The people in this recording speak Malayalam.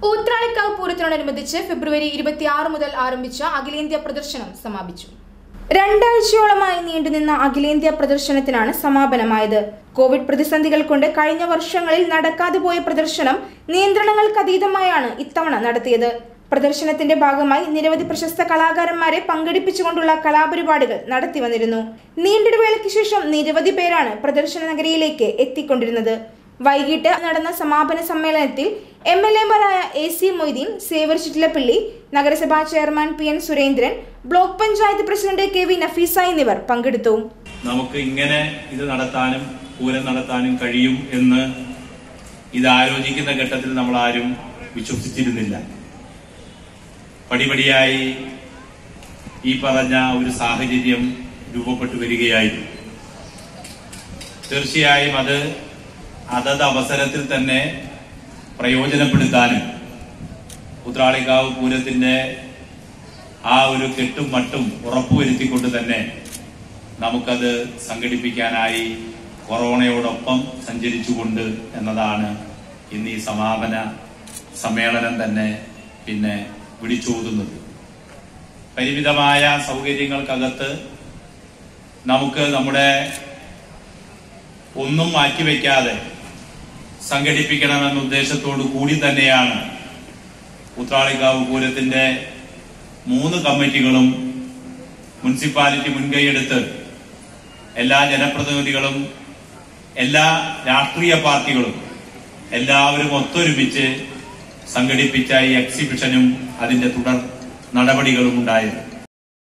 ഊത്രാളിക്കാവ് പൂരത്തിനോടനുബന്ധിച്ച് ഫെബ്രുവരി ഇരുപത്തിയാറ് മുതൽ ആരംഭിച്ച അഖിലേന്ത്യാ പ്രദർശനം സമാപിച്ചു രണ്ടാഴ്ചയോളമായി നീണ്ടുനിന്ന അഖിലേന്ത്യാ പ്രദർശനത്തിനാണ് സമാപനമായത് കോവിഡ് പ്രതിസന്ധികൾ കൊണ്ട് കഴിഞ്ഞ വർഷങ്ങളിൽ നടക്കാതെ പോയ പ്രദർശനം നിയന്ത്രണങ്ങൾക്കതീതമായാണ് ഇത്തവണ നടത്തിയത് പ്രദർശനത്തിന്റെ ഭാഗമായി നിരവധി പ്രശസ്ത കലാകാരന്മാരെ പങ്കെടുപ്പിച്ചുകൊണ്ടുള്ള കലാപരിപാടികൾ നടത്തി വന്നിരുന്നു നീണ്ടിടവേളയ്ക്ക് ശേഷം നിരവധി പേരാണ് പ്രദർശന നഗരിയിലേക്ക് എത്തിക്കൊണ്ടിരുന്നത് വൈകിട്ട് നടന്ന സമാപന സമ്മേളനത്തിൽ എം എൽ എമാരായ എ സി മൊയ്തീൻ സേവർ ചിറ്റിലപ്പള്ളി നഗരസഭാ chairman P N Surendran block panchayat president K V Nafeesa എന്നിവർ പങ്കെടുത്തു നമുക്ക് ഇങ്ങനെ ഇത് നടത്താനും പൂരം നടത്താനും കഴിയും എന്ന് ഇത് ആലോചിക്കുന്ന ഘട്ടത്തിൽ നമ്മൾ ആരും വിശ്വസിച്ചിരുന്നില്ല പടിപടിയായി ഈ പറഞ്ഞ ഒരു സാഹചര്യം രൂപപ്പെട്ടു വരികയായിരുന്നു തീർച്ചയായും അത് അതത് അവസരത്തിൽ തന്നെ പ്രയോജനപ്പെടുത്താനും ഉത്രാളിക്കാവ് പൂരത്തിന്റെ ആ ഒരു കെട്ടും മട്ടും ഉറപ്പുവരുത്തിക്കൊണ്ട് തന്നെ നമുക്കത് സംഘടിപ്പിക്കാനായി കൊറോണയോടൊപ്പം സഞ്ചരിച്ചുകൊണ്ട് എന്നതാണ് ഇന്ന് ഈ സമാപന സമ്മേളനം തന്നെ പിന്നെ വിളിച്ചോതുന്നത് പരിമിതമായ സൗകര്യങ്ങൾക്കകത്ത് നമുക്ക് നമ്മുടെ ഒന്നും മാറ്റിവെക്കാതെ സംഘടിപ്പിക്കണമെന്ന ഉദ്ദേശത്തോടു കൂടി തന്നെയാണ് ഉത്രാളിക്കാവ് പൂരത്തിന്റെ മൂന്ന് കമ്മിറ്റികളും മുനിസിപ്പാലിറ്റി മുൻകൈയെടുത്ത് എല്ലാ ജനപ്രതിനിധികളും എല്ലാ രാഷ്ട്രീയ പാർട്ടികളും എല്ലാവരും ഒത്തൊരുമിച്ച് സംഘടിപ്പിച്ച ഈ എക്സിബിഷനും അതിന്റെ തുടർ നടപടികളും ഉണ്ടായത്